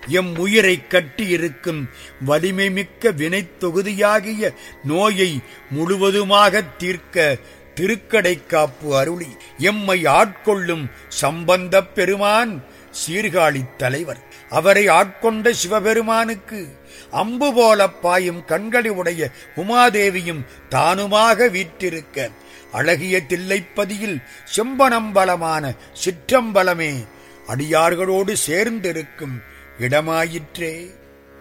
M உயிரை கட்டியிருக்கும் வலிமை மிக்க வினைத் தொகுதியாகிய நோயை முழுவதுமாகத் தீர்க்க திருக்கடை காப்பு அருளி எம்மை ஆட்கொள்ளும் சம்பந்தப் பெருமான் சீர்காழித் தலைவர் அவரை ஆட்கொண்ட சிவபெருமானுக்கு அம்பு போல பாயும் கண்களை உடைய உமாதேவியும் தானுமாக வீற்றிருக்க அழகிய தில்லைப்பதியில் செம்பனம்பலமான சிற்றம்பலமே அடியார்களோடு சேர்ந்திருக்கும் இடமாயிற்றே